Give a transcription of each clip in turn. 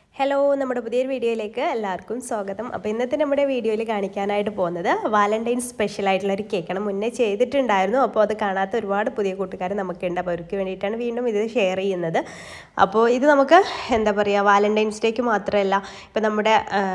hello നമ്മുടെ പുതിയൊരു വീഡിയോയിലേക്ക് എല്ലാവർക്കും സ്വാഗതം അപ്പോൾ ഇന്നത്തെ നമ്മുടെ വീഡിയോയിൽ കാണിക്കാനായിട്ട് പോകുന്നത് വാലന്റൈൻ സ്പെഷ്യൽ ആയിട്ടുള്ള ഒരു കേക്കാണ് മുന്നേ ചെയ്തിട്ടുണ്ടായിരുന്നു അപ്പോൾ അത് കാണാത്ത ഒരുപാട് പുതിയ കൂട്ടുകാർ നമുക്കുണ്ട് അപ്പോൾ അവർക്ക് വേണ്ടിയിട്ടാണ് വീണ്ടും ഇത് ഷെയർ ചെയ്യുന്നത് അപ്പോൾ ഇത് നമുക്ക് എന്താ പറയുക വാലന്റൈൻസ് ഡേക്ക് മാത്രമല്ല ഇപ്പോൾ നമ്മുടെ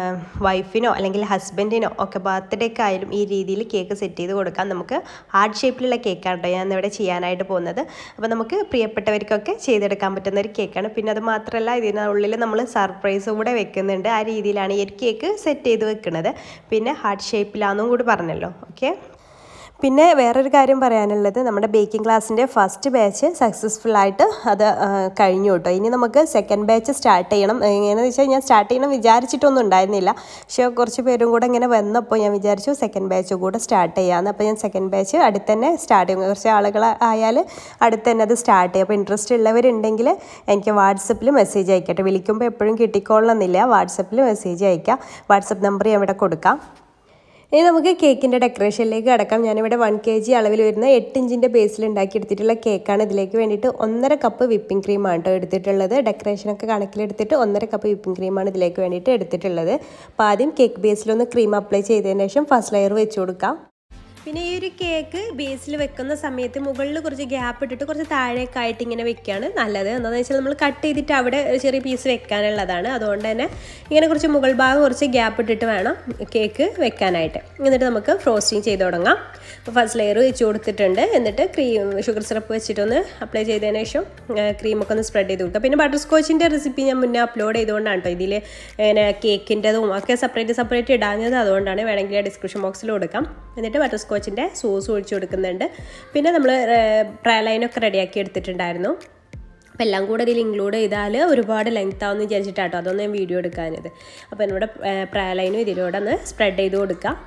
വൈഫിനോ അല്ലെങ്കിൽ ഹസ്ബൻഡിനോ ഒക്കെ ബർത്ത്ഡേക്ക് ആയാലും ഈ രീതിയിൽ കേക്ക് സെറ്റ് ചെയ്ത് കൊടുക്കാം നമുക്ക് ഹാർട്ട് ഷേപ്പിലുള്ള കേക്കാണ് കേട്ടോ ഞാൻ ഇവിടെ ചെയ്യാനായിട്ട് പോകുന്നത് അപ്പോൾ നമുക്ക് പ്രിയപ്പെട്ടവർക്കൊക്കെ ചെയ്തെടുക്കാൻ പറ്റുന്ന ഒരു കേക്കാണ് പിന്നെ അത് മാത്രമല്ല ഇതിനുള്ളിൽ നമ്മൾ സർപ്രൈസ് കൂടെ വെക്കുന്നുണ്ട് ആ രീതിയിലാണ് ഈ ഒരു കേക്ക് സെറ്റ് ചെയ്ത് വെക്കുന്നത് പിന്നെ ഹാർട്ട് ഷേപ്പിലാണെന്നും കൂടി പറഞ്ഞല്ലോ ഓക്കെ പിന്നെ വേറൊരു കാര്യം പറയാനുള്ളത് നമ്മുടെ ബേക്കിംഗ് ക്ലാസ്സിൻ്റെ ഫസ്റ്റ് ബാച്ച് സക്സസ്ഫുൾ ആയിട്ട് അത് ആ, കഴിഞ്ഞു കേട്ടോ ഇനി നമുക്ക് സെക്കൻഡ് ബാച്ച് സ്റ്റാർട്ട് ചെയ്യണം എങ്ങനെയാണെന്ന് വെച്ചാൽ ഞാൻ സ്റ്റാർട്ട് ചെയ്യണം വിചാരിച്ചിട്ടൊന്നും ഉണ്ടായിരുന്നില്ല പക്ഷേ കുറച്ച് പേരും കൂടെ ഇങ്ങനെ വന്നപ്പോൾ ഞാൻ വിചാരിച്ചു സെക്കൻഡ് ബാച്ച് കൂടെ സ്റ്റാർട്ട് ചെയ്യാമെന്ന് അപ്പോൾ ഞാൻ സെക്കൻഡ് ബാച്ച് അടുത്ത് തന്നെ സ്റ്റാർട്ട് ചെയ്യും കുറച്ച് ആളുകൾ ആയാൽ അടുത്ത് തന്നെ അത് സ്റ്റാർട്ട് ചെയ്യും അപ്പോൾ ഇൻട്രസ്റ്റ് ഉള്ളവരുണ്ടെങ്കിൽ എനിക്ക് വാട്സപ്പിൽ മെസ്സേജ് അയക്കട്ടെ വിളിക്കുമ്പോൾ എപ്പോഴും കിട്ടിക്കോളണമെന്നില്ല വാട്സപ്പിൽ മെസ്സേജ് അയക്കാം വാട്സപ്പ് നമ്പർ ഞാൻ ഇവിടെ കൊടുക്കാം ഇനി നമുക്ക് കേക്കിൻ്റെ ഡെക്കറേഷനിലേക്ക് കിടക്കാം ഞാനിവിടെ വൺ കെ ജി അളവിൽ വരുന്ന എട്ട് ഇഞ്ചിൻ്റെ ബേസിൽ ഉണ്ടാക്കിയെടുത്തിട്ടുള്ള കേക്കാണ് ഇതിലേക്ക് വേണ്ടിയിട്ട് ഒന്നര കപ്പ് വിപ്പിംഗ് ക്രീമാണ് കേട്ടോ എടുത്തിട്ടുള്ളത് ഡെക്കറേഷനൊക്കെ കണക്കിലെടുത്തിട്ട് ഒന്നര കപ്പ് വിപ്പിംഗ് ക്രീമാണ് ഇതിലേക്ക് വേണ്ടിയിട്ട് എടുത്തിട്ടുള്ളത് അപ്പോൾ ആദ്യം കേക്ക് ബേസിലൊന്ന് ക്രീം അപ്ലൈ ചെയ്തതിന് ശേഷം ഫസ്റ്റ് ലെയർ വെച്ച് കൊടുക്കാം പിന്നെ ഈ ഒരു കേക്ക് ബേസിൽ വെക്കുന്ന സമയത്ത് മുകളിൽ കുറച്ച് ഗ്യാപ്പ് ഇട്ടിട്ട് കുറച്ച് താഴേക്കായിട്ട് ഇങ്ങനെ വെക്കുകയാണ് നല്ലത് എന്താണെന്ന് വെച്ചാൽ നമ്മൾ കട്ട് ചെയ്തിട്ട് അവിടെ ഒരു ചെറിയ പീസ് വെക്കാനുള്ളതാണ് അതുകൊണ്ട് തന്നെ ഇങ്ങനെ കുറച്ച് മുകൾ ഭാഗം കുറച്ച് ഗ്യാപ്പ് ഇട്ടിട്ട് വേണം കേക്ക് വെക്കാനായിട്ട് എന്നിട്ട് നമുക്ക് ഫ്രോസ്റ്റിംഗ് ചെയ്ത് തുടങ്ങാം അപ്പോൾ ഫസ്റ്റ് ലെയർ വെച്ച് കൊടുത്തിട്ടുണ്ട് എന്നിട്ട് ക്രീം ഷുഗർ സിറപ്പ് വെച്ചിട്ടൊന്ന് അപ്ലൈ ചെയ്തതിന് ശേഷം ക്രീമൊക്കെ ഒന്ന് സ്പ്രെഡ് ചെയ്ത് കൊടുക്കുക പിന്നെ ബട്ടർ സ്കോച്ചിൻ്റെ റെസിപ്പി ഞാൻ മുന്നേ അപ്ലോഡ് ചെയ്തുകൊണ്ടാണ് കേട്ടോ ഇതിൽ ഇങ്ങനെ കേക്കിൻ്റെതും ഒക്കെ സെപ്പറേറ്റ് സെപ്പറേറ്റ് ഇടാഞ്ഞത് അതുകൊണ്ടാണ് വേണമെങ്കിൽ ഡിസ്ക്രിപ്ഷൻ ബോക്സിൽ കൊടുക്കാം എന്നിട്ട് ബട്ടർ സ്കോച്ചിൻ്റെ സോസ് ഒഴിച്ച് കൊടുക്കുന്നുണ്ട് പിന്നെ നമ്മൾ പ്രാലൈനൊക്കെ റെഡിയാക്കി എടുത്തിട്ടുണ്ടായിരുന്നു അപ്പോൾ എല്ലാം കൂടെ ഇതിൽ ഇൻക്ലൂഡ് ചെയ്താൽ ഒരുപാട് ലെങ്ത് ആവുമെന്ന് വിചാരിച്ചിട്ടാട്ടോ അതൊന്നും ഞാൻ വീഡിയോ എടുക്കാനത് അപ്പോൾ എന്നോട് പ്രാലൈനും ഇതിലൂടെ ഒന്ന് സ്പ്രെഡ് ചെയ്ത് കൊടുക്കാം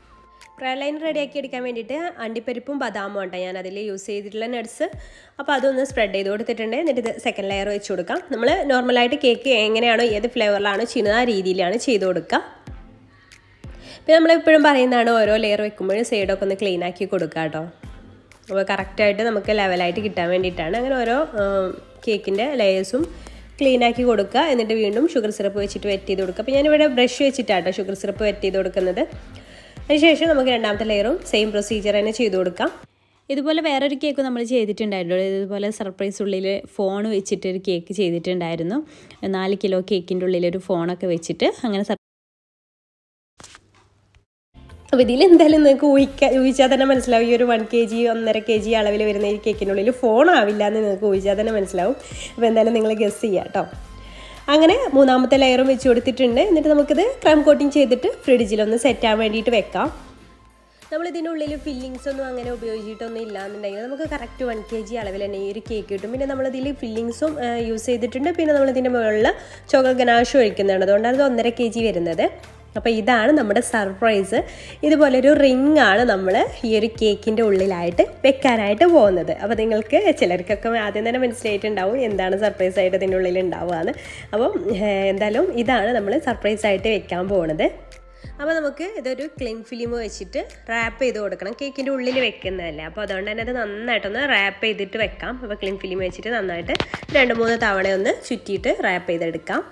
പ്രലൈൻ റെഡിയാക്കി എടുക്കാൻ വേണ്ടിയിട്ട് അണ്ടിപ്പരിപ്പും ബദാമും ഉണ്ടോ ഞാൻ അതിൽ യൂസ് ചെയ്തിട്ടുള്ള നട്ട്സ് അപ്പോൾ അതൊന്ന് സ്പ്രെഡ് ചെയ്ത് കൊടുത്തിട്ടുണ്ട് എന്നിട്ട് ഇത് സെക്കൻഡ് ലെയർ വെച്ച് കൊടുക്കാം നമ്മൾ നോർമലായിട്ട് കേക്ക് എങ്ങനെയാണോ ഏത് ഫ്ലേവറിലാണോ ചെയ്യുന്നത് ആ രീതിയിലാണ് ചെയ്ത് കൊടുക്കുക പിന്നെ നമ്മളെപ്പോഴും പറയുന്നതാണ് ഓരോ ലെയർ വെക്കുമ്പോഴും സൈഡൊക്കെ ഒന്ന് ക്ലീൻ ആക്കി കൊടുക്കുക കേട്ടോ അപ്പോൾ കറക്റ്റായിട്ട് നമുക്ക് ലെവലായിട്ട് കിട്ടാൻ വേണ്ടിയിട്ടാണ് അങ്ങനെ ഓരോ കേക്കിൻ്റെ ലെയേഴ്സും ക്ലീൻ ആക്കി കൊടുക്കുക എന്നിട്ട് വീണ്ടും ഷുഗർ സിറപ്പ് വെച്ചിട്ട് വെറ്റ് ചെയ്ത് കൊടുക്കുക അപ്പോൾ ഞാനിവിടെ ബ്രഷ് വെച്ചിട്ടാട്ടോ ഷുഗർ സിറപ്പ് വെറ്റ് ചെയ്ത് കൊടുക്കുന്നത് അതിനുശേഷം നമുക്ക് രണ്ടാമത്തെ ലെയറും സെയിം പ്രൊസീജിയർ തന്നെ ചെയ്ത് കൊടുക്കാം ഇതുപോലെ വേറൊരു കേക്ക് നമ്മൾ ചെയ്തിട്ടുണ്ടായിരുന്നു ഇതുപോലെ സർപ്രൈസ് ഉള്ളിൽ ഫോൺ വെച്ചിട്ട് ഒരു കേക്ക് ചെയ്തിട്ടുണ്ടായിരുന്നു നാല് കിലോ കേക്കിൻ്റെ ഉള്ളിൽ ഒരു ഫോണൊക്കെ വെച്ചിട്ട് അങ്ങനെ സർ- അപ്പോൾ ഇതിൽ എന്തായാലും നിങ്ങൾക്ക് ഊഹിക്കാൻ ഊഹിച്ചാൽ തന്നെ മനസ്സിലാവും ഈ ഒരു വൺ കെ ജി ഒന്നര കെ ജി അളവിൽ വരുന്ന ഈ കേക്കിനുള്ളിൽ ഫോൺ ആവില്ല എന്ന് നിങ്ങൾക്ക് ഊഹിച്ചാൽ തന്നെ മനസ്സിലാവും അപ്പോൾ എന്തായാലും നിങ്ങൾ ഗസ് ചെയ്യുക കേട്ടോ അങ്ങനെ മൂന്നാമത്തെ ലെയറും വെച്ച് കൊടുത്തിട്ടുണ്ട് എന്നിട്ട് നമുക്കിത് ക്രം കോട്ടിങ് ചെയ്തിട്ട് ഫ്രിഡ്ജിലൊന്ന് സെറ്റ് ആവാൻ വേണ്ടിയിട്ട് വെക്കാം നമ്മൾ ഇതിനുള്ളിൽ ഫില്ലിങ്സ് ഒന്നും അങ്ങനെ ഉപയോഗിച്ചിട്ടൊന്നും ഇല്ലാന്നുണ്ടെങ്കിൽ നമുക്ക് കറക്റ്റ് വൺ കെ ജി അളവിൽ തന്നെ ഈ ഒരു കേക്ക് കിട്ടും പിന്നെ നമ്മളിതിൽ ഫില്ലിങ്സും യൂസ് ചെയ്തിട്ടുണ്ട് പിന്നെ നമ്മൾ ഇതിൻ്റെ മുകളിൽ ചോക്ക ഗനാഷും ഒഴിക്കുന്നുണ്ട് അതുകൊണ്ടാണ് ഇത് ഒന്നര കെ ജി വരുന്നത് അപ്പോൾ ഇതാണ് നമ്മുടെ സർപ്രൈസ് ഇതുപോലൊരു റിംഗ് ആണ് നമ്മൾ ഈ ഒരു കേക്കിൻ്റെ ഉള്ളിലായിട്ട് വെക്കാനായിട്ട് പോകുന്നത് അപ്പോൾ നിങ്ങൾക്ക് ചിലർക്കൊക്കെ ആദ്യം തന്നെ മനസ്സിലായിട്ടുണ്ടാവും എന്താണ് സർപ്രൈസ് ആയിട്ട് ഇതിൻ്റെ ഉള്ളിൽ ഉണ്ടാവുകയെന്ന് അപ്പം ഏഹ്, എന്തായാലും ഇതാണ് നമ്മൾ സർപ്രൈസ് ആയിട്ട് വെക്കാൻ പോകുന്നത് അപ്പോൾ നമുക്ക് ഇതൊരു ക്ലിൻ ഫിലിം വെച്ചിട്ട് റാപ്പ് ചെയ്ത് കൊടുക്കണം കേക്കിൻ്റെ ഉള്ളിൽ വെക്കുന്നതല്ലേ അപ്പോൾ അതുകൊണ്ട് തന്നെ അത് നന്നായിട്ടൊന്ന് റാപ്പ് ചെയ്തിട്ട് വെക്കാം അപ്പോൾ ക്ലിൻ ഫിലിം വെച്ചിട്ട് നന്നായിട്ട് രണ്ട് മൂന്ന് തവണ ഒന്ന് ചുറ്റിയിട്ട് റാപ്പ് ചെയ്തെടുക്കാം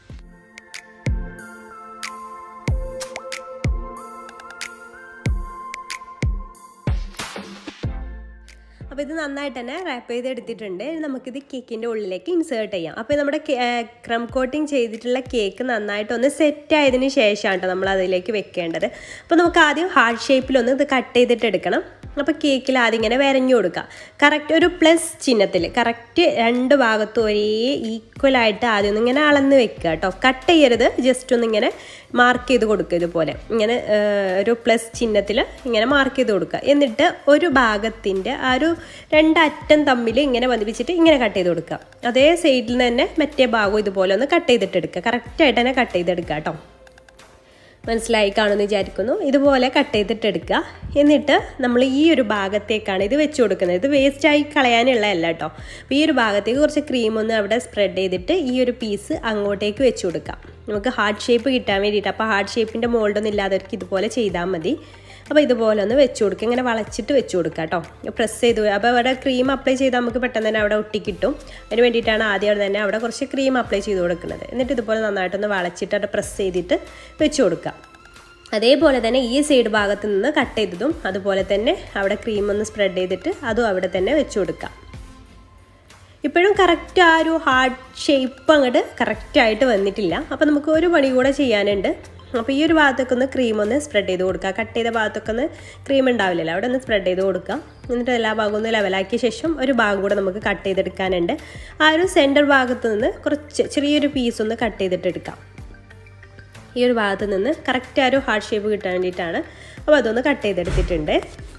അപ്പോൾ ഇത് നന്നായിട്ട് തന്നെ റാപ്പ് ചെയ്ത് എടുത്തിട്ടുണ്ട് ഇനി നമുക്കിത് കേക്കിൻ്റെ ഉള്ളിലേക്ക് ഇൻസേർട്ട് ചെയ്യാം അപ്പോൾ നമ്മുടെ ക്രം കോട്ടിങ് ചെയ്തിട്ടുള്ള കേക്ക് നന്നായിട്ടൊന്ന് സെറ്റ് ആയതിന് ശേഷമാണ് കേട്ടോ നമ്മൾ അതിലേക്ക് വെക്കേണ്ടത് അപ്പോൾ നമുക്ക് ആദ്യം ഹാർട്ട് ഷേപ്പിലൊന്ന് ഇത് കട്ട് ചെയ്തിട്ട് എടുക്കണം അപ്പോൾ കേക്കിൽ ആദ്യം ഇങ്ങനെ വരഞ്ഞു കൊടുക്കുക കറക്റ്റ് ഒരു പ്ലസ് ചിഹ്നത്തിൽ കറക്റ്റ് രണ്ട് ഭാഗത്തും ഒരേ ഈക്വലായിട്ട് ആദ്യം ഒന്ന് ഇങ്ങനെ അളന്ന് വെക്കുക കേട്ടോ കട്ട് ചെയ്യരുത് ജസ്റ്റ് ഒന്ന് ഇങ്ങനെ മാർക്ക് ചെയ്ത് കൊടുക്കുക ഇതുപോലെ ഇങ്ങനെ ആ, ഒരു പ്ലസ് ചിഹ്നത്തിൽ ഇങ്ങനെ മാർക്ക് ചെയ്ത് കൊടുക്കുക എന്നിട്ട് ഒരു ഭാഗത്തിൻ്റെ ആ ഒരു രണ്ടറ്റം തമ്മിൽ ഇങ്ങനെ ബന്ധിപ്പിച്ചിട്ട് ഇങ്ങനെ കട്ട് ചെയ്ത് കൊടുക്കുക അതേ സൈഡിൽ നിന്ന് തന്നെ മറ്റേ ഭാഗം ഇതുപോലെ ഒന്ന് കട്ട് ചെയ്തിട്ട് എടുക്കുക കറക്റ്റായിട്ട് തന്നെ കട്ട് ചെയ്തെടുക്കുക കേട്ടോ മനസ്സിലായി കാണുമെന്ന് വിചാരിക്കുന്നു ഇതുപോലെ കട്ട് ചെയ്തിട്ട് എടുക്കുക എന്നിട്ട് നമ്മൾ ഈ ഒരു ഭാഗത്തേക്കാണ് ഇത് വെച്ച് കൊടുക്കുന്നത് ഇത് വേസ്റ്റായി കളയാനുള്ളതല്ല കേട്ടോ അപ്പോൾ ഈ ഒരു ഭാഗത്തേക്ക് കുറച്ച് ക്രീം ഒന്ന് അവിടെ സ്പ്രെഡ് ചെയ്തിട്ട് ഈ ഒരു പീസ് അങ്ങോട്ടേക്ക് വെച്ച് കൊടുക്കാം നമുക്ക് ഹാർട്ട് ഷേപ്പ് കിട്ടാൻ വേണ്ടിയിട്ട് അപ്പോൾ ഹാർട്ട് ഷേപ്പിൻ്റെ മോൾഡൊന്നും ഇല്ലാത്തവർക്ക് ഇതുപോലെ ചെയ്താൽ മതി അപ്പോൾ ഇതുപോലെ ഒന്ന് വെച്ച് കൊടുക്കുക ഇങ്ങനെ വളച്ചിട്ട് വെച്ച് കൊടുക്കുക കേട്ടോ പ്രസ് ചെയ്ത് അപ്പോൾ അവിടെ ക്രീം അപ്ലൈ ചെയ്താൽ നമുക്ക് പെട്ടെന്ന് തന്നെ അവിടെ ഒട്ടിക്കിട്ടും അതിന് വേണ്ടിയിട്ടാണ് ആദ്യം തന്നെ അവിടെ കുറച്ച് ക്രീം അപ്ലൈ ചെയ്ത് കൊടുക്കുന്നത് എന്നിട്ട് ഇതുപോലെ നന്നായിട്ടൊന്ന് വളച്ചിട്ട് അവിടെ പ്രസ് ചെയ്തിട്ട് വെച്ച് കൊടുക്കുക അതേപോലെ തന്നെ ഈ സൈഡ് ഭാഗത്ത് നിന്ന് കട്ട് ചെയ്തതും അതുപോലെ തന്നെ അവിടെ ക്രീം ഒന്ന് സ്പ്രെഡ് ചെയ്തിട്ട് അതും അവിടെ തന്നെ വെച്ച് കൊടുക്കാം ഇപ്പോഴും കറക്റ്റ് ആ ഒരു ഹാർഡ് ഷേപ്പ് അങ്ങോട്ട് കറക്റ്റായിട്ട് വന്നിട്ടില്ല അപ്പോൾ നമുക്ക് ഒരു പണി കൂടെ ചെയ്യാനുണ്ട് അപ്പോൾ ഈ ഒരു ഭാഗത്തൊക്കെ ഒന്ന് ക്രീം ഒന്ന് സ്പ്രെഡ് ചെയ്ത് കൊടുക്കുക കട്ട് ചെയ്ത ഭാഗത്തൊക്കെ ഒന്ന് ക്രീം ഉണ്ടാവില്ലല്ലോ അവിടെ ഒന്ന് സ്പ്രെഡ് ചെയ്ത് കൊടുക്കുക എന്നിട്ട് എല്ലാ ഭാഗവും ഒന്ന് ലെവലാക്കിയ ശേഷം ഒരു ഭാഗം കൂടെ നമുക്ക് കട്ട് ചെയ്തെടുക്കാനുണ്ട് ആ ഒരു സെൻറ്റർ ഭാഗത്ത് നിന്ന് കുറച്ച് ചെറിയൊരു പീസ് ഒന്ന് കട്ട് ചെയ്തിട്ട് എടുക്കാം ഈ ഒരു ഭാഗത്ത് നിന്ന് കറക്റ്റ് ആ ഒരു ഹാർഡ് ഷേപ്പ് കിട്ടാൻ വേണ്ടിയിട്ടാണ് അപ്പോൾ അതൊന്ന് കട്ട് ചെയ്തെടുത്തിട്ടുണ്ട്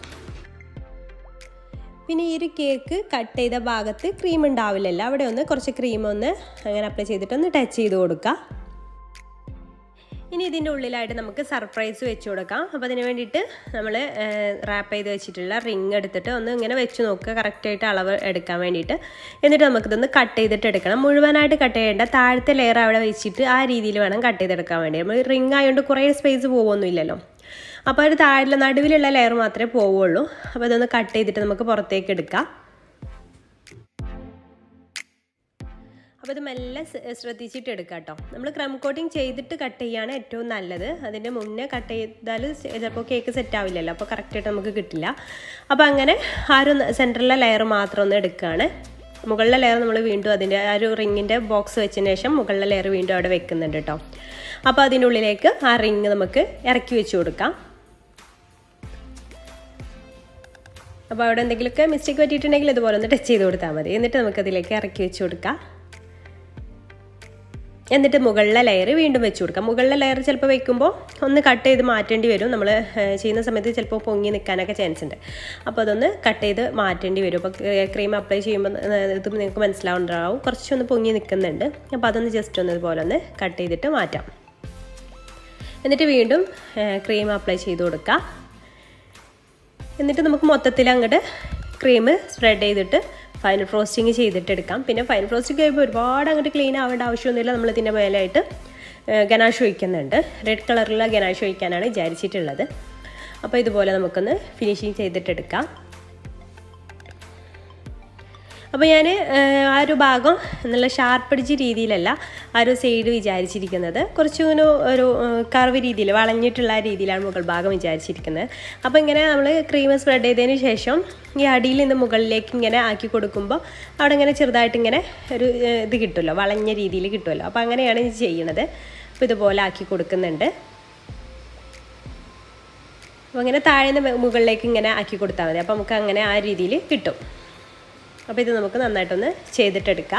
പിന്നെ ഈ ഒരു കേക്ക് കട്ട് ചെയ്ത ഭാഗത്ത് ക്രീം ഉണ്ടാവില്ലല്ലോ അവിടെ ഒന്ന് കുറച്ച് ക്രീം ഒന്ന് അങ്ങനെ അപ്ലൈ ചെയ്തിട്ട് ഒന്ന് ടച്ച് ചെയ്ത് കൊടുക്കുക ഇനി ഇതിൻ്റെ ഉള്ളിലായിട്ട് നമുക്ക് സർപ്രൈസ് വെച്ച് കൊടുക്കാം അപ്പോൾ അതിന് വേണ്ടിയിട്ട് നമ്മൾ റാപ്പ് ചെയ്ത് വെച്ചിട്ടുള്ള റിങ് എടുത്തിട്ട് ഒന്ന് ഇങ്ങനെ വെച്ച് നോക്കുക കറക്റ്റായിട്ട് അളവ് എടുക്കാൻ വേണ്ടിയിട്ട് എന്നിട്ട് നമുക്കിതൊന്ന് കട്ട് ചെയ്തിട്ട് എടുക്കണം മുഴുവനായിട്ട് കട്ട് ചെയ്യേണ്ട താഴത്തെ ലെയർ അവിടെ വെച്ചിട്ട് ആ രീതിയിൽ വേണം കട്ട് ചെയ്തെടുക്കാൻ വേണ്ടി നമ്മൾ റിങ് ആയതുകൊണ്ട് കുറേ സ്പേസ് പോകുമൊന്നുമില്ലല്ലോ അപ്പോൾ ഒരു താഴെ നടുവിലുള്ള ലെയർ മാത്രമേ പോവുള്ളൂ അപ്പോൾ ഇതൊന്ന് കട്ട് ചെയ്തിട്ട് നമുക്ക് പുറത്തേക്ക് എടുക്കാം അപ്പോൾ ഇത് മെല്ലെ ശ്രദ്ധിച്ചിട്ട് എടുക്കാം കേട്ടോ നമ്മൾ ക്രം കോട്ടിങ് ചെയ്തിട്ട് കട്ട് ചെയ്യുകയാണ് ഏറ്റവും നല്ലത് അതിൻ്റെ മുന്നേ കട്ട് ചെയ്താൽ ചിലപ്പോൾ കേക്ക് സെറ്റ് ആവില്ലല്ലോ അപ്പോൾ കറക്റ്റായിട്ട് നമുക്ക് കിട്ടില്ല അപ്പോൾ അങ്ങനെ ആ ഒരു സെൻറ്ററിലെ ലെയർ മാത്രം ഒന്ന് എടുക്കുകയാണ് മുകളിലെ ലെയർ നമ്മൾ വീണ്ടും അതിൻ്റെ ആ ഒരു റിങ്ങിൻ്റെ ബോക്സ് വെച്ചതിന് ശേഷം മുകളിലെ ലെയർ വീണ്ടും അവിടെ വെക്കുന്നുണ്ട് കേട്ടോ അപ്പോൾ അതിൻ്റെ ഉള്ളിലേക്ക് ആ റിങ് നമുക്ക് ഇറക്കി വെച്ച് കൊടുക്കാം അപ്പോൾ അവിടെ എന്തെങ്കിലുമൊക്കെ മിസ്റ്റേക്ക് പറ്റിയിട്ടുണ്ടെങ്കിൽ ഇതുപോലെ ഒന്ന് ടച്ച് ചെയ്ത് കൊടുത്താൽ മതി എന്നിട്ട് നമുക്കതിലേക്ക് ഇറക്കി വെച്ച് കൊടുക്കാം എന്നിട്ട് മുകളിലെ ലെയർ വീണ്ടും വെച്ച് കൊടുക്കാം മുകളിലെ ലെയർ ചിലപ്പോൾ വെക്കുമ്പോൾ ഒന്ന് കട്ട് ചെയ്ത് മാറ്റേണ്ടി വരും നമ്മൾ ചെയ്യുന്ന സമയത്ത് ചിലപ്പോൾ പൊങ്ങി നിൽക്കാനൊക്കെ ചാൻസ് ഉണ്ട് അപ്പോൾ അതൊന്ന് കട്ട് ചെയ്ത് മാറ്റേണ്ടി വരും അപ്പോൾ ക്രീം അപ്ലൈ ചെയ്യുമ്പോൾ ഇത് നിങ്ങൾക്ക് മനസ്സിലാവുന്നുണ്ടാവും കുറച്ചൊന്ന് പൊങ്ങി നിൽക്കുന്നുണ്ട് അപ്പോൾ അതൊന്ന് ജസ്റ്റ് ഒന്ന് ഇതുപോലെ ഒന്ന് കട്ട് ചെയ്തിട്ട് മാറ്റാം എന്നിട്ട് വീണ്ടും ക്രീം അപ്ലൈ ചെയ്ത് കൊടുക്കുക എന്നിട്ട് നമുക്ക് മൊത്തത്തിൽ അങ്ങോട്ട് ക്രീം സ്പ്രെഡ് ചെയ്തിട്ട് ഫൈനൽ ഫ്രോസ്റ്റിങ് ചെയ്തിട്ട് എടുക്കാം പിന്നെ ഫൈനൽ ഫ്രോസ്റ്റിംഗ് കഴിയുമ്പോൾ ഒരുപാട് അങ്ങോട്ട് ക്ലീൻ ആവേണ്ട ആവശ്യമൊന്നുമില്ല നമ്മൾ ഇതിൻ്റെ മേലായിട്ട് ഗനാഷ് ഒഴിക്കുന്നുണ്ട് റെഡ് കളറിലുള്ള ഗനാഷ് ഒഴിക്കാനാണ് വിചാരിച്ചിട്ടുള്ളത് അപ്പോൾ ഇതുപോലെ നമുക്കൊന്ന് ഫിനിഷിങ് ചെയ്തിട്ടെടുക്കാം അപ്പോൾ ഞാൻ ആ ഒരു ഭാഗം നല്ല ഷാർപ്പടിച്ച രീതിയിലല്ല ആ ഒരു സൈഡ് വിചാരിച്ചിരിക്കുന്നത് കുറച്ചിങ്ങനെ ഒരു കർവ് രീതിയിൽ വളഞ്ഞിട്ടുള്ള രീതിയിലാണ് മുകൾ ഭാഗം വിചാരിച്ചിരിക്കുന്നത് അപ്പോൾ ഇങ്ങനെ നമ്മൾ ക്രീം സ്പ്രെഡ് ചെയ്തതിന് ശേഷം ഈ അടിയിൽ നിന്ന് മുകളിലേക്ക് ഇങ്ങനെ ആക്കി കൊടുക്കുമ്പോൾ അവിടെ ഇങ്ങനെ ചെറുതായിട്ട് ഇങ്ങനെ ഒരു ഇത് കിട്ടുമല്ലോ വളഞ്ഞ രീതിയിൽ കിട്ടുമല്ലോ അപ്പോൾ അങ്ങനെയാണ് ഇത് ചെയ്യണത് അപ്പോൾ ഇതുപോലെ ആക്കി കൊടുക്കുന്നുണ്ട് അപ്പോൾ അങ്ങനെ താഴെ നിന്ന് മുകളിലേക്ക് ഇങ്ങനെ ആക്കി കൊടുത്താൽ മതി അപ്പോൾ നമുക്ക് അങ്ങനെ ആ രീതിയിൽ കിട്ടും അപ്പോൾ ഇത് നമുക്ക് നന്നായിട്ടൊന്ന് ചെയ്തിട്ടെടുക്കാം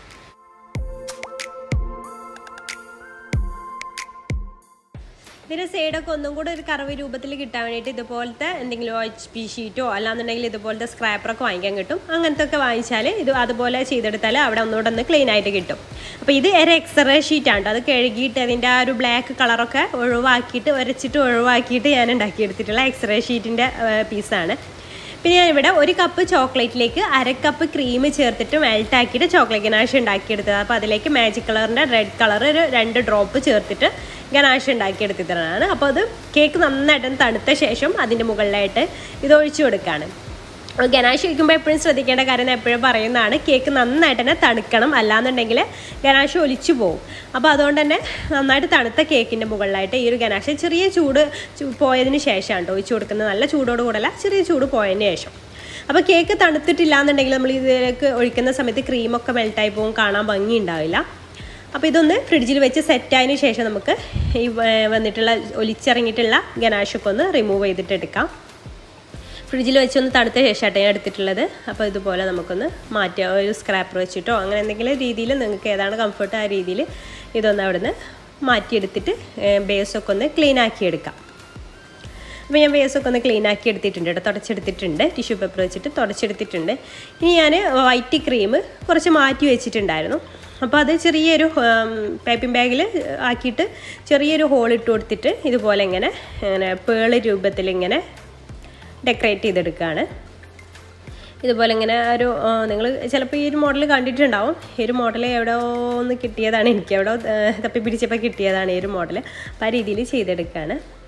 ഇതിൻ്റെ സൈഡൊക്കെ ഒന്നും കൂടെ ഒരു കറവ് രൂപത്തിൽ കിട്ടാൻ വേണ്ടിയിട്ട് ഇതുപോലത്തെ എന്തെങ്കിലും എച്ച് പി ഷീറ്റോ അല്ലാന്നുണ്ടെങ്കിൽ ഇതുപോലത്തെ സ്ക്രാപ്പറൊക്കെ വാങ്ങിക്കാൻ കിട്ടും അങ്ങനത്തെ ഒക്കെ വാങ്ങിച്ചാൽ ഇത് അതുപോലെ ചെയ്തെടുത്താൽ അവിടെ ഒന്നുകൂടെ ഒന്ന് ക്ലീൻ ആയിട്ട് കിട്ടും അപ്പോൾ ഇത് ഒരു എക്സ്റേ ഷീറ്റാണ് അത് കഴുകിയിട്ട് അതിൻ്റെ ആ ഒരു ബ്ലാക്ക് കളറൊക്കെ ഒഴിവാക്കിയിട്ട് ഉരച്ചിട്ട് ഒഴിവാക്കിയിട്ട് ഞാൻ ഉണ്ടാക്കിയെടുത്തിട്ടുള്ള എക്സ്റേ ഷീറ്റിൻ്റെ പീസാണ് പിന്നെ ഞാനിവിടെ ഒരു കപ്പ് ചോക്ലേറ്റിലേക്ക് അര കപ്പ് ക്രീം ചേർത്തിട്ട് മെൽറ്റ് ആക്കിയിട്ട് ചോക്ലേറ്റ് ഗനാഷ് ഉണ്ടാക്കിയെടുത്തത് അപ്പോൾ അതിലേക്ക് മാജിക് കളറിൻ്റെ റെഡ് കളർ ഒരു രണ്ട് ഡ്രോപ്പ് ചേർത്തിട്ട് ഗനാഷ് ഉണ്ടാക്കിയെടുത്തിട്ടാണ് അപ്പോൾ അത് കേക്ക് നന്നായിട്ട് തണുത്ത ശേഷം അതിൻ്റെ മുകളിലായിട്ട് ഇത് ഒഴിച്ചു കൊടുക്കുകയാണ് ഗനാഷ് ഒഴിക്കുമ്പോൾ എപ്പോഴും ശ്രദ്ധിക്കേണ്ട കാര്യം ഞാൻ എപ്പോഴും പറയുന്നതാണ് കേക്ക് നന്നായിട്ട് തന്നെ തണുക്കണം അല്ലാന്നുണ്ടെങ്കിൽ ഗനാഷ് ഒലിച്ചു പോകും അപ്പോൾ അതുകൊണ്ട് തന്നെ നന്നായിട്ട് തണുത്ത കേക്കിൻ്റെ മുകളിലായിട്ട് ഈ ഒരു ഗനാഷ് ചെറിയ ചൂട് പോയതിന് ശേഷമാണ് കേട്ടോ ഒഴിച്ചു കൊടുക്കുന്നത് നല്ല ചൂടോട് കൂടല്ല ചെറിയ ചൂട് പോയതിന് ശേഷം അപ്പോൾ കേക്ക് തണുത്തിട്ടില്ല എന്നുണ്ടെങ്കിൽ നമ്മൾ ഇതിലേക്ക് ഒഴിക്കുന്ന സമയത്ത് ക്രീമൊക്കെ മെൽട്ടായി പോകും കാണാൻ ഭംഗി ഉണ്ടാവില്ല അപ്പോൾ ഇതൊന്ന് ഫ്രിഡ്ജിൽ വെച്ച് സെറ്റായതിന് ശേഷം നമുക്ക് ഈ വന്നിട്ടുള്ള ഒലിച്ചിറങ്ങിയിട്ടുള്ള ഗനാഷൊക്കെ ഒന്ന് റിമൂവ് ചെയ്തിട്ട് എടുക്കാം ഫ്രിഡ്ജിൽ വെച്ചൊന്ന് തണുത്ത ശേഷമായിട്ട് ഞാൻ എടുത്തിട്ടുള്ളത് അപ്പോൾ ഇതുപോലെ നമുക്കൊന്ന് മാറ്റുക ഒരു സ്ക്രാപ്പർ വെച്ചിട്ടോ അങ്ങനെ എന്തെങ്കിലും രീതിയിൽ നിങ്ങൾക്ക് ഏതാണ് കംഫർട്ട് ആ രീതിയിൽ ഇതൊന്ന് അവിടുന്ന് മാറ്റിയെടുത്തിട്ട് ബേസൊക്കെ ഒന്ന് ക്ലീൻ ആക്കി എടുക്കാം അപ്പോൾ ഞാൻ ബേസൊക്കെ ഒന്ന് ക്ലീൻ ആക്കി എടുത്തിട്ടുണ്ട് കേട്ടോ തുടച്ചെടുത്തിട്ടുണ്ട് ടിഷ്യൂ പേപ്പർ വെച്ചിട്ട് തുടച്ചെടുത്തിട്ടുണ്ട് ഇനി ഞാൻ വൈറ്റ് ക്രീം കുറച്ച് മാറ്റി വെച്ചിട്ടുണ്ടായിരുന്നു അപ്പോൾ അത് ചെറിയൊരു പേപ്പിംഗ് ബാഗിൽ ആക്കിയിട്ട് ചെറിയൊരു ഹോൾ ഇട്ട് കൊടുത്തിട്ട് ഇതുപോലെ ഇങ്ങനെ ഇങ്ങനെ പേള് രൂപത്തിൽ ഇങ്ങനെ ഡെക്കറേറ്റ് ചെയ്തെടുക്കുകയാണ് ഇതുപോലെ ഇങ്ങനെ ഒരു നിങ്ങൾ ചിലപ്പോൾ ഈ ഒരു മോഡൽ കണ്ടിട്ടുണ്ടാവും ഈ ഒരു മോഡൽ എവിടെ ഒന്ന് കിട്ടിയതാണ് എനിക്ക് എവിടെ തപ്പി പിടിച്ചപ്പോൾ കിട്ടിയതാണ് ഈ ഒരു മോഡൽ അപ്പോൾ ആ രീതിയിൽ ചെയ്തെടുക്കുകയാണ്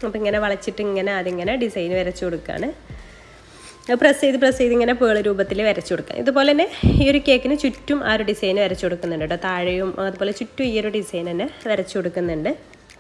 അപ്പോൾ ഇങ്ങനെ വളച്ചിട്ട് ഇങ്ങനെ അതിങ്ങനെ ഡിസൈൻ വരച്ചു കൊടുക്കുകയാണ് പ്രസ് ചെയ്ത് പ്രസ് ചെയ്ത് ഇങ്ങനെ പേള് രൂപത്തിൽ വരച്ചു കൊടുക്കുക ഇതുപോലെ തന്നെ ഈ ഒരു കേക്കിന് ചുറ്റും ആ ഒരു ഡിസൈൻ വരച്ചു കൊടുക്കുന്നുണ്ട് കേട്ടോ താഴെയും അതുപോലെ ചുറ്റും ഈ ഒരു ഡിസൈൻ തന്നെ വരച്ചു കൊടുക്കുന്നുണ്ട്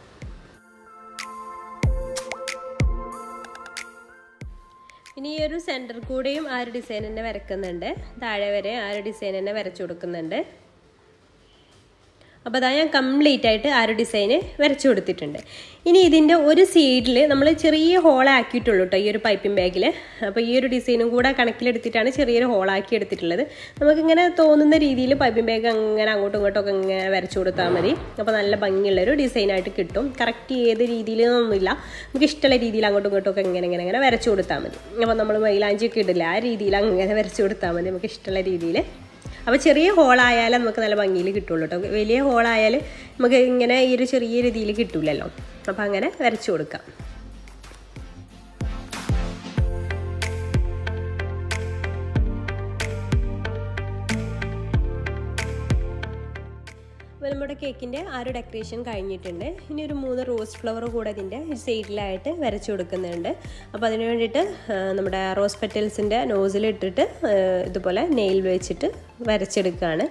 ഇനി ഈ ഒരു സെൻറ്റർ കൂടെയും ആ ഒരു ഡിസൈൻ തന്നെ വരക്കുന്നുണ്ട് താഴെ വരെ ആ ഒരു ഡിസൈൻ തന്നെ വരച്ചു കൊടുക്കുന്നുണ്ട് അപ്പോൾ അതാ ഞാൻ കംപ്ലീറ്റ് ആയിട്ട് ആ ഒരു ഡിസൈന് വരച്ചു കൊടുത്തിട്ടുണ്ട് ഇനി ഇതിൻ്റെ ഒരു സൈഡിൽ നമ്മൾ ചെറിയ ഹോളാക്കിയിട്ടുള്ളൂ കേട്ടോ ഈ ഒരു പൈപ്പിംഗ് ബാഗിൽ അപ്പോൾ ഈ ഒരു ഡിസൈനും കൂടെ കണക്കിലെടുത്തിട്ടാണ് ചെറിയൊരു ഹോളാക്കി എടുത്തിട്ടുള്ളത് നമുക്കിങ്ങനെ തോന്നുന്ന രീതിയിൽ പൈപ്പിംഗ് ബാഗ് അങ്ങനെ അങ്ങോട്ടും ഇങ്ങോട്ടും ഒക്കെ ഇങ്ങനെ വരച്ചു കൊടുത്താൽ മതി അപ്പോൾ നല്ല ഭംഗിയുള്ളൊരു ഡിസൈനായിട്ട് കിട്ടും കറക്റ്റ് ഏത് രീതിയിലൊന്നുമില്ല നമുക്ക് ഇഷ്ടമുള്ള രീതിയിൽ അങ്ങോട്ടും ഇങ്ങോട്ടും ഒക്കെ ഇങ്ങനെ ഇങ്ങനെ ഇങ്ങനെ വരച്ചു കൊടുത്താൽ മതി അപ്പോൾ നമ്മൾ മൈലാഞ്ചിയൊക്കെ ഇടില്ല ആ രീതിയിൽ അങ്ങനെ വരച്ചു കൊടുത്താൽ മതി നമുക്ക് ഇഷ്ടമുള്ള രീതിയിൽ അപ്പോൾ ചെറിയ ഹോളായാലും നമുക്ക് നല്ല ഭംഗിയിൽ കിട്ടുള്ളൂ കേട്ടോ വലിയ ഹോളായാൽ നമുക്ക് ഇങ്ങനെ ഈ ഒരു ചെറിയ രീതിയിൽ കിട്ടൂലല്ലോ അപ്പോൾ അങ്ങനെ വരച്ചു കൊടുക്കാം അപ്പോൾ നമ്മുടെ കേക്കിൻ്റെ ആ ഒരു ഡെക്കറേഷൻ കഴിഞ്ഞിട്ടുണ്ട് ഇനി ഒരു മൂന്ന് റോസ് ഫ്ലവർ കൂടെ ഇതിൻ്റെ സൈഡിലായിട്ട് വരച്ചു കൊടുക്കുന്നുണ്ട് അപ്പോൾ അതിന് വേണ്ടിയിട്ട് നമ്മുടെ റോസ് പെറ്റൽസിൻ്റെ നോസിലിട്ടിട്ട് ഇതുപോലെ നെയിൽ വെച്ചിട്ട് വരച്ചെടുക്കുകയാണ്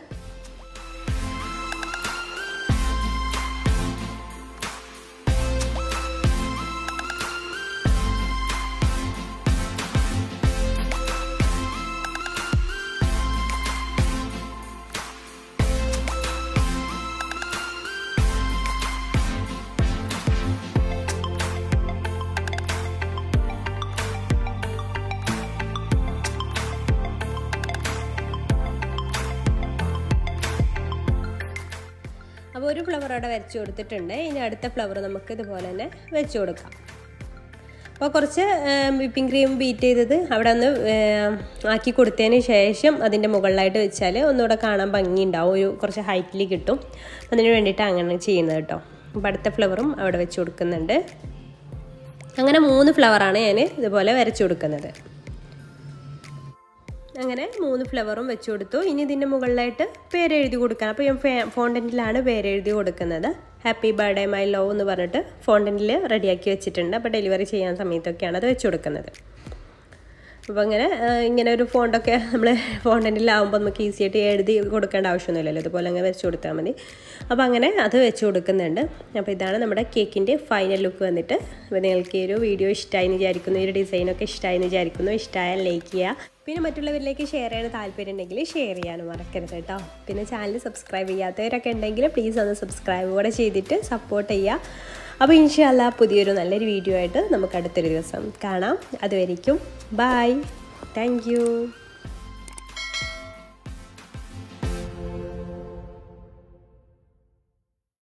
അപ്പോൾ ഒരു ഫ്ലവർ അവിടെ വെച്ച് കൊടുത്തിട്ടുണ്ട് ഇനി അടുത്ത ഫ്ലവർ നമുക്ക് ഇതുപോലെ തന്നെ വെച്ച് കൊടുക്കാം അപ്പോൾ കുറച്ച് വിപ്പിംഗ് ക്രീം ബീറ്റ് ചെയ്തത് അവിടെ ഒന്ന് ആക്കി കൊടുത്തതിന് ശേഷം അതിൻ്റെ മുകളിലായിട്ട് വെച്ചാൽ ഒന്നുകൂടെ കാണാൻ ഭംഗി ഉണ്ടാവും ഒരു കുറച്ച് ഹൈറ്റിൽ കിട്ടും അതിന് വേണ്ടിയിട്ട് അങ്ങനെ ചെയ്യുന്നത് കേട്ടോ അപ്പോൾ അടുത്ത ഫ്ലവറും അവിടെ വെച്ച് കൊടുക്കുന്നുണ്ട് അങ്ങനെ മൂന്ന് ഫ്ലവറാണ് ഞാൻ ഇതുപോലെ വരച്ചു കൊടുക്കുന്നത് അങ്ങനെ മൂന്ന് ഫ്ലവറും വെച്ച് കൊടുത്തു ഇനി ഇതിൻ്റെ മുകളിലായിട്ട് പേരെഴുതി കൊടുക്കണം അപ്പോൾ ഞാൻ ഫോണ്ടൻറ്റിലാണ് പേരെഴുതി കൊടുക്കുന്നത് ഹാപ്പി ബർത്ത്ഡേ മൈ ലവ് എന്ന് പറഞ്ഞിട്ട് ഫോണ്ടൻറ്റിൽ റെഡിയാക്കി വെച്ചിട്ടുണ്ട് അപ്പോൾ ഡെലിവറി ചെയ്യാൻ സമയത്തൊക്കെയാണ് അത് വെച്ച് കൊടുക്കുന്നത് അപ്പോൾ അങ്ങനെ ഇങ്ങനെ ഒരു ഫോണ്ടൊക്കെ നമ്മൾ ഫോണ്ടൻറ്റിലാവുമ്പോൾ നമുക്ക് ഈസി ആയിട്ട് എഴുതി കൊടുക്കേണ്ട ആവശ്യമൊന്നുമില്ലല്ലോ ഇതുപോലെ അങ്ങനെ വെച്ച് കൊടുത്താൽ മതി അപ്പോൾ അങ്ങനെ അത് വെച്ച് കൊടുക്കുന്നുണ്ട് അപ്പോൾ ഇതാണ് നമ്മുടെ കേക്കിൻ്റെ ഫൈനൽ ലുക്ക് വന്നിട്ട് അപ്പോൾ നിങ്ങൾക്ക് ഈ ഒരു വീഡിയോ ഇഷ്ടമായി എന്ന് വിചാരിക്കുന്നു ഈ ഒരു ഡിസൈനൊക്കെ ഇഷ്ടമായി എന്ന് വിചാരിക്കുന്നു ഇഷ്ടമായാൽ ലൈക്ക് ചെയ്യുക പിന്നെ മറ്റുള്ളവരിലേക്ക് ഷെയർ ചെയ്യാൻ താല്പര്യം ഉണ്ടെങ്കിൽ ഷെയർ ചെയ്യാനും മറക്കരുത് കേട്ടോ പിന്നെ ചാനൽ സബ്സ്ക്രൈബ് ചെയ്യാത്തവരൊക്കെ ഉണ്ടെങ്കിൽ പ്ലീസ് ഒന്ന് സബ്സ്ക്രൈബ് കൂടെ ചെയ്തിട്ട് സപ്പോർട്ട് ചെയ്യുക അപ്പോൾ ഇൻഷാല്ല പുതിയൊരു നല്ലൊരു വീഡിയോ ആയിട്ട് നമുക്ക് അടുത്തൊരു ദിവസം കാണാം അതുവരെയ്ക്കും ബായ് താങ്ക്